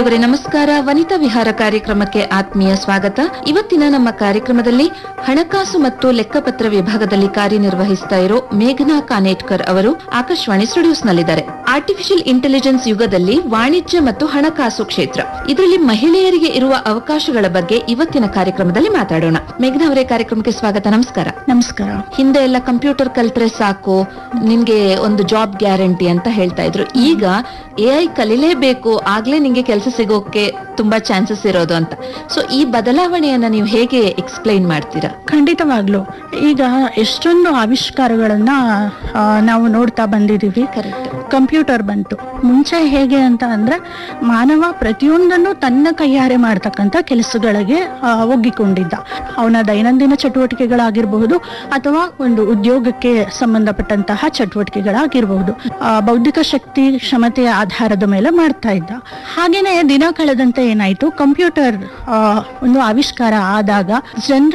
ಕೇಳುಗರೆ ನಮಸ್ಕಾರ ವನಿತಾ ವಿಹಾರ ಕಾರ್ಯಕ್ರಮಕ್ಕೆ ಆತ್ಮೀಯ ಸ್ವಾಗತ ಇವತ್ತಿನ ನಮ್ಮ ಕಾರ್ಯಕ್ರಮದಲ್ಲಿ ಹಣಕಾಸು ಮತ್ತು ಲೆಕ್ಕಪತ್ರ ವಿಭಾಗದಲ್ಲಿ ಕಾರ್ಯನಿರ್ವಹಿಸ್ತಾ ಇರೋ ಮೇಘನಾ ಕಾನೇಟ್ಕರ್ ಅವರು ಆಕಾಶವಾಣಿ ಸ್ಟುಡಿಯೋಸ್ನಲ್ಲಿದ್ದಾರೆ ಆರ್ಟಿಫಿಷಿಯಲ್ ಇಂಟೆಲಿಜೆನ್ಸ್ ಯುಗದಲ್ಲಿ ವಾಣಿಜ್ಯ ಮತ್ತು ಹಣಕಾಸು ಕ್ಷೇತ್ರ ಇದರಲ್ಲಿ ಮಹಿಳೆಯರಿಗೆ ಇರುವ ಅವಕಾಶಗಳ ಬಗ್ಗೆ ಇವತ್ತಿನ ಕಾರ್ಯಕ್ರಮದಲ್ಲಿ ಮಾತಾಡೋಣ ಮೇಘನಾ ಅವರೇ ಕಾರ್ಯಕ್ರಮಕ್ಕೆ ಸ್ವಾಗತ ನಮಸ್ಕಾರ ನಮಸ್ಕಾರ ಹಿಂದೆ ಎಲ್ಲ ಕಂಪ್ಯೂಟರ್ ಕಲ್ತ್ರೆ ಸಾಕು ನಿನ್ಗೆ ಒಂದು ಜಾಬ್ ಗ್ಯಾರಂಟಿ ಅಂತ ಹೇಳ್ತಾ ಇದ್ರು ಈಗ ಎ ಐ ಕಲಿಲೇಬೇಕು ಆಗ್ಲೇ ನಿಂಗೆ ಕೆಲಸ ಸಿಗೋಕೆ ತುಂಬಾ ಚಾನ್ಸಸ್ ಇರೋದು ಅಂತ ಸೊ ಈ ಬದಲಾವಣೆಯನ್ನ ನೀವು ಹೇಗೆ ಎಕ್ಸ್ಪ್ಲೈನ್ ಮಾಡ್ತೀರಾ ಖಂಡಿತವಾಗ್ಲು ಈಗ ಎಷ್ಟೊಂದು ಆವಿಷ್ಕಾರಗಳನ್ನ ಆ, ನಾವು ನೋಡ್ತಾ ಬಂದಿದೀವಿ ಕರೆಕ್ಟ್ ಕಂಪ್ಯೂಟರ್ ಬಂತು ಮುಂಚೆ ಹೇಗೆ ಅಂತ ಅಂದ್ರೆ ಮಾನವ ಪ್ರತಿಯೊಂದನ್ನು ತನ್ನ ಕೈಯಾರೆ ಮಾಡ್ತಕ್ಕಂಥ ಕೆಲಸಗಳಿಗೆ ಆ, ಒಗ್ಗಿಕೊಂಡಿದ್ದ ಅವನ ದೈನಂದಿನ ಚಟುವಟಿಕೆಗಳಾಗಿರಬಹುದು ಅಥವಾ ಒಂದು ಉದ್ಯೋಗಕ್ಕೆ ಸಂಬಂಧಪಟ್ಟಂತಹ ಚಟುವಟಿಕೆಗಳಾಗಿರಬಹುದು ಆ, ಬೌದ್ಧಿಕ ಶಕ್ತಿ ಕ್ಷಮತೆಯ ಆಧಾರದ ಮೇಲೆ ಮಾಡ್ತಾ ಇದ್ದ ಹಾಗೇನೆ ದಿನ ಕಳೆದಂತೆ ಏನಾಯ್ತು ಕಂಪ್ಯೂಟರ್ ಆ, ಒಂದು ಆವಿಷ್ಕಾರ ಆದಾಗ ಜನರ